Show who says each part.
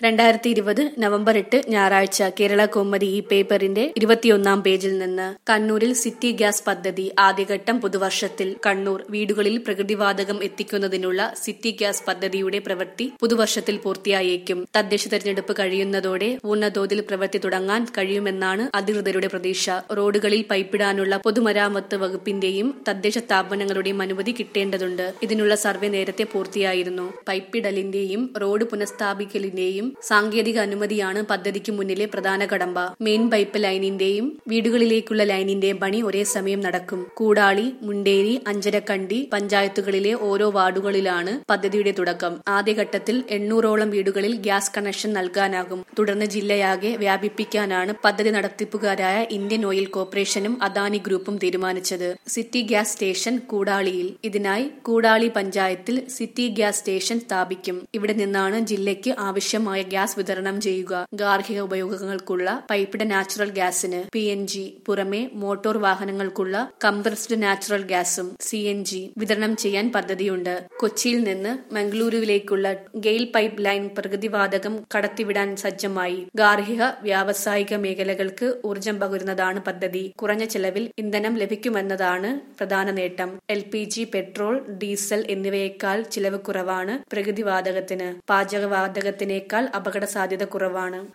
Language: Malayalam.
Speaker 1: രണ്ടായിരത്തി ഇരുപത് നവംബർ എട്ട് ഞായറാഴ്ച കേരള കൗമുദി ഈ പേപ്പറിന്റെ ഇരുപത്തിയൊന്നാം പേജിൽ നിന്ന് കണ്ണൂരിൽ സിറ്റി ഗ്യാസ് പദ്ധതി ആദ്യഘട്ടം പുതുവർഷത്തിൽ കണ്ണൂർ വീടുകളിൽ പ്രകൃതിവാതകം എത്തിക്കുന്നതിനുള്ള സിറ്റി ഗ്യാസ് പദ്ധതിയുടെ പ്രവൃത്തി പുതുവർഷത്തിൽ പൂർത്തിയായേക്കും തദ്ദേശ തെരഞ്ഞെടുപ്പ് കഴിയുന്നതോടെ പൂർണ്ണതോതിൽ പ്രവൃത്തി തുടങ്ങാൻ കഴിയുമെന്നാണ് അധികൃതരുടെ പ്രതീക്ഷ റോഡുകളിൽ പൈപ്പിടാനുള്ള പൊതുമരാമത്ത് വകുപ്പിന്റെയും തദ്ദേശ സ്ഥാപനങ്ങളുടെയും അനുമതി കിട്ടേണ്ടതുണ്ട് ഇതിനുള്ള സർവേ നേരത്തെ പൂർത്തിയായിരുന്നു പൈപ്പിടലിന്റെയും റോഡ് പുനഃസ്ഥാപിക്കലിന്റെയും സാങ്കേതിക അനുമതിയാണ് പദ്ധതിക്ക് മുന്നിലെ പ്രധാന കടമ്പ മെയിൻ പൈപ്പ് ലൈനിന്റെയും വീടുകളിലേക്കുള്ള ലൈനിന്റെയും പണി ഒരേ സമയം നടക്കും കൂടാളി മുണ്ടേരി അഞ്ചരക്കണ്ടി പഞ്ചായത്തുകളിലെ ഓരോ വാർഡുകളിലാണ് പദ്ധതിയുടെ തുടക്കം ആദ്യഘട്ടത്തിൽ എണ്ണൂറോളം വീടുകളിൽ ഗ്യാസ് കണക്ഷൻ നൽകാനാകും തുടർന്ന് ജില്ലയാകെ വ്യാപിപ്പിക്കാനാണ് പദ്ധതി നടത്തിപ്പുകാരായ ഇന്ത്യൻ ഓയിൽ കോർപ്പറേഷനും അദാനി ഗ്രൂപ്പും തീരുമാനിച്ചത് സിറ്റി ഗ്യാസ് സ്റ്റേഷൻ കൂടാളിയിൽ ഇതിനായി കൂടാളി പഞ്ചായത്തിൽ സിറ്റി ഗ്യാസ് സ്റ്റേഷൻ സ്ഥാപിക്കും ഇവിടെ നിന്നാണ് ജില്ലയ്ക്ക് ആവശ്യമായ ഗ്യാസ് വിതരണം ചെയ്യുക ഗാർഹിക ഉപയോഗങ്ങൾക്കുള്ള പൈപ്പിട നാച്ചുറൽ ഗ്യാസിന് പി എൻ ജി പുറമെ മോട്ടോർ വാഹനങ്ങൾക്കുള്ള കംപ്രസ്ഡ് നാച്ചുറൽ ഗ്യാസും സി എൻ ജി വിതരണം ചെയ്യാൻ പദ്ധതിയുണ്ട് കൊച്ചിയിൽ നിന്ന് മംഗളൂരുവിലേക്കുള്ള ഗെയിൽ പൈപ്പ് ലൈൻ പ്രകൃതിവാതകം കടത്തിവിടാൻ സജ്ജമായി ഗാർഹിക വ്യാവസായിക മേഖലകൾക്ക് ഊർജം പകരുന്നതാണ് പദ്ധതി കുറഞ്ഞ ചെലവിൽ ഇന്ധനം ലഭിക്കുമെന്നതാണ് പ്രധാന നേട്ടം L P G petrol diesel എന്നിവയേക്കാൾ ചിലവ് കുറവാണ് പ്രകൃതിവാതകത്തിന് പാചകവാതകത്തിനേക്കാൾ അപകട സാധ്യത കുറവാണ്